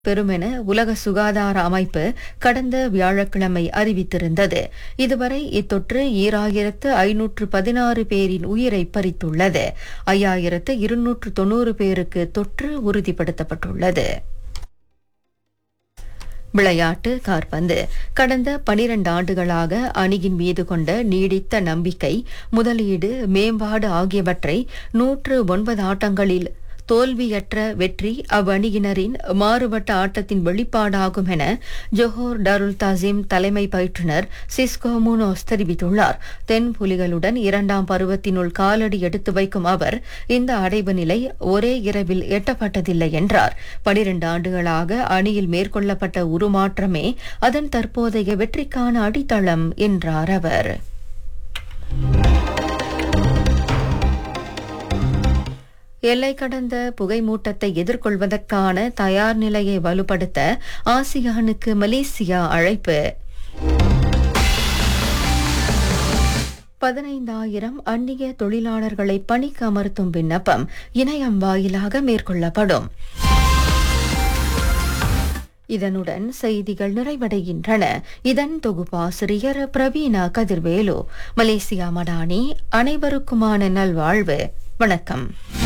பெறுமென உலக சுகாதார அமைப்பு கடந்த வியாழக்கிழமை அறிவித்திருந்தது இதுவரை இத்தொற்று ஈராயிரத்து ஐநூற்று பதினாறு பேரின் உயிரை பறித்துள்ளது ஐயாயிரத்து இருநூற்று தொன்னூறு பேருக்கு தொற்று உறுதிப்படுத்தப்பட்டுள்ளது விளையாட்டு காற்பந்து கடந்த பனிரண்டு ஆண்டுகளாக அணியின் மீது கொண்ட நீடித்த நம்பிக்கை முதலீடு மேம்பாடு ஆகியவற்றை நூற்று ஒன்பது ஆட்டங்களில் தோல்வியற்ற வெற்றி அவ்வணியினரின் மாறுபட்ட ஆட்டத்தின் வெளிப்பாடாகும் என ஜொஹோர் டருல் தாசிம் தலைமை பயிற்றுனர் சிஸ்கோ முனோஸ் தெரிவித்துள்ளார் தென் புலிகளுடன் இரண்டாம் பருவத்தினுள் காலடி எடுத்து வைக்கும் அவர் இந்த அடைவு நிலை ஒரே இரவில் எட்டப்பட்டதில்லை என்றார் பனிரண்டு ஆண்டுகளாக அணியில் மேற்கொள்ளப்பட்ட உருமாற்றமே அதன் தற்போதைய வெற்றிக்கான அடித்தளம் என்றார் அவர் எல்லை கடந்த புகைமூட்டத்தை எதிர்கொள்வதற்கான தயார் நிலையை வலுப்படுத்த ஆசியானுக்கு மலேசியா அழைப்பு பதினைந்தாயிரம் அந்நிய தொழிலாளர்களை பணிக்கு அமர்த்தும் விண்ணப்பம் இணையம் வாயிலாக மேற்கொள்ளப்படும் இதனுடன் செய்திகள் நிறைவடைகின்றன இதன் தொகுப்பாசிரியர் பிரவீணா கதிர்வேலு மலேசியா மடானி அனைவருக்குமான நல்வாழ்வு வணக்கம்